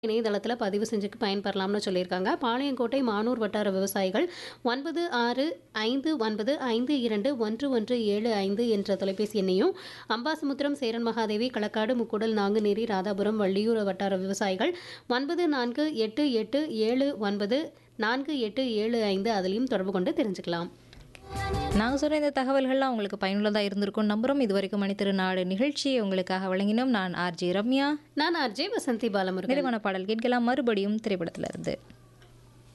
இணையதளத்தில் பதிவு செஞ்சு பயன்பெறலாம்னு சொல்லியிருக்காங்க பாளையங்கோட்டை மானூர் வட்டார விவசாயிகள் ஒன்பது ஆறு ஐந்து ஒன்பது ஐந்து இரண்டு ஒன்று ஒன்று ஏழு ஐந்து என்ற தொலைபேசி எண்ணையும் அம்பாசமுத்திரம் சேரன் மகாதேவி களக்காடு முக்குடல் நாங்குநேரி ராதாபுரம் வள்ளியூர் வட்டார விவசாயிகள் ஒன்பது நான்கு எட்டு எட்டு ஏழு ஒன்பது நான்கு எட்டு ஏழு ஐந்து அதிலையும் தொடர்பு கொண்டு தெரிஞ்சுக்கலாம் நாங்கள் சொல்கிற இந்த தகவல்கள்லாம் உங்களுக்கு பயனுள்ளதாக இருந்திருக்கும் நம்புகிறோம் இது வரைக்கும் மணித்திருநாடு நிகழ்ச்சியை உங்களுக்காக வழங்கினோம் நான் ஆர்ஜி ரம்யா நான் ஆர்ஜே வசந்தி பாலமுருகன் நிறைவான பாடல் கேட்கலாம் மறுபடியும் திரைப்படத்துல இருந்து